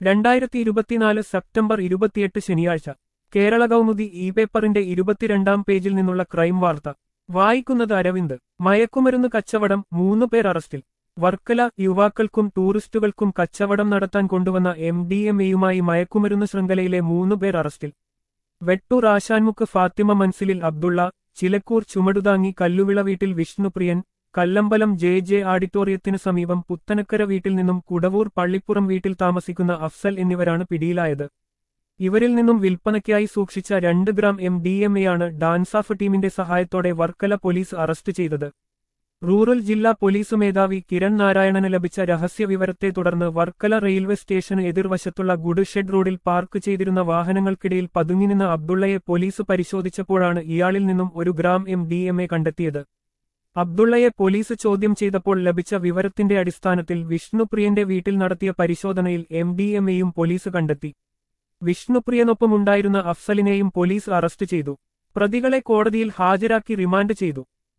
രണ്ടായിരത്തി ഇരുപത്തിനാല് സെപ്റ്റംബർ ഇരുപത്തിയെട്ട് ശനിയാഴ്ച കേരള കൗമുദി ഇ പേപ്പറിന്റെ ഇരുപത്തിരണ്ടാം പേജിൽ നിന്നുള്ള ക്രൈം വാർത്ത വായിക്കുന്നത് അരവിന്ദ് മയക്കുമരുന്ന് കച്ചവടം മൂന്ന് പേർ അറസ്റ്റിൽ വർക്കല യുവാക്കൾക്കും ടൂറിസ്റ്റുകൾക്കും കച്ചവടം നടത്താൻ കൊണ്ടുവന്ന എം ഡി എം എയുമായി മയക്കുമരുന്ന് ശൃംഖലയിലെ മൂന്ന് പേർ അറസ്റ്റിൽ വെട്ടൂർ ആശാൻമുക്ക് ഫാത്തിമ മൻസിലിൽ അബ്ദുള്ള ചിലക്കൂർ ചുമടുതാങ്ങി കല്ലുവിള വീട്ടിൽ വിഷ്ണുപ്രിയൻ കല്ലമ്പലം ജെ ജെ ആഡിറ്റോറിയത്തിന് സമീപം പുത്തനക്കര വീട്ടിൽ നിന്നും കുടവൂർ പള്ളിപ്പുറം വീട്ടിൽ താമസിക്കുന്ന അഫ്സൽ എന്നിവരാണ് പിടിയിലായത് ഇവരിൽ നിന്നും വിൽപ്പനയ്ക്കായി സൂക്ഷിച്ച രണ്ട് ഗ്രാം എം ഡി എം എയാണ് ഡാൻസാഫ് ടീമിന്റെ സഹായത്തോടെ വർക്കല പോലീസ് അറസ്റ്റ് ചെയ്തത് റൂറൽ ജില്ലാ പോലീസ് മേധാവി കിരൺ നാരായണന് ലഭിച്ച രഹസ്യവിവരത്തെ തുടർന്ന് വർക്കല റെയിൽവേ സ്റ്റേഷന് എതിർവശത്തുള്ള ഗുഡ് ഷെഡ് റോഡിൽ പാർക്ക് ചെയ്തിരുന്ന വാഹനങ്ങൾക്കിടയിൽ പതുങ്ങിനിന്ന അബ്ദുള്ളയെ പോലീസ് പരിശോധിച്ചപ്പോഴാണ് ഇയാളിൽ നിന്നും ഒരു gram M D M A കണ്ടെത്തിയത് അബ്ദുള്ളയെ പോലീസ് ചോദ്യം ചെയ്തപ്പോൾ ലഭിച്ച വിവരത്തിന്റെ അടിസ്ഥാനത്തിൽ വിഷ്ണുപ്രിയന്റെ വീട്ടിൽ നടത്തിയ പരിശോധനയിൽ എം ഡി എം എയും പോലീസ് കണ്ടെത്തി വിഷ്ണുപ്രിയനൊപ്പമുണ്ടായിരുന്ന അഫ്സലിനെയും പോലീസ് അറസ്റ്റ് ചെയ്തു പ്രതികളെ കോടതിയിൽ ഹാജരാക്കി റിമാൻഡ് ചെയ്തു